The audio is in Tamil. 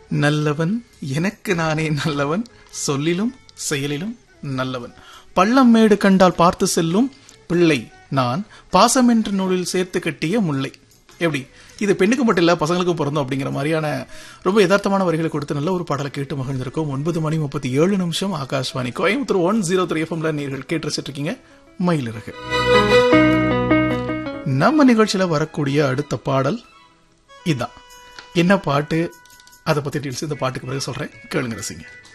நல்லவன் எனக்கு நானே நல்லவன் சொல்லிலும் செயலிலும் நல்லவன் பள்ளம் மேடு கண்டால் பார்த்து செல்லும் பிள்ளை நான் பாசம் என்ற நூலில் சேர்த்து கட்டிய முல்லை எப்படி இது பெண்ணுக்கு மட்டும் இல்ல பசங்களுக்கும் பிறந்தோம் அப்படிங்கிற மாதிரியான ரொம்ப யதார்த்தமான வரிகளை கொடுத்து நல்ல ஒரு பாடலை கேட்டு மகிழ்ந்திருக்கோம் ஒன்பது மணி முப்பத்தி ஏழு நிமிஷம் Akashvani Coimbatore one zero three எஃப்எம்ல நீர்கள் கேட்டு ரசிச்சிட்டு இருக்கீங்க மயிலிறகு நம்ம நிகழ்ச்சியில வரக்கூடிய அடுத்த பாடல் இதான் என்ன பாட்டு அதை பத்தி டீல்ஸ் இந்த பாட்டுக்கு பிறகு சொல்றேன் கேளுங்க ரசிங்க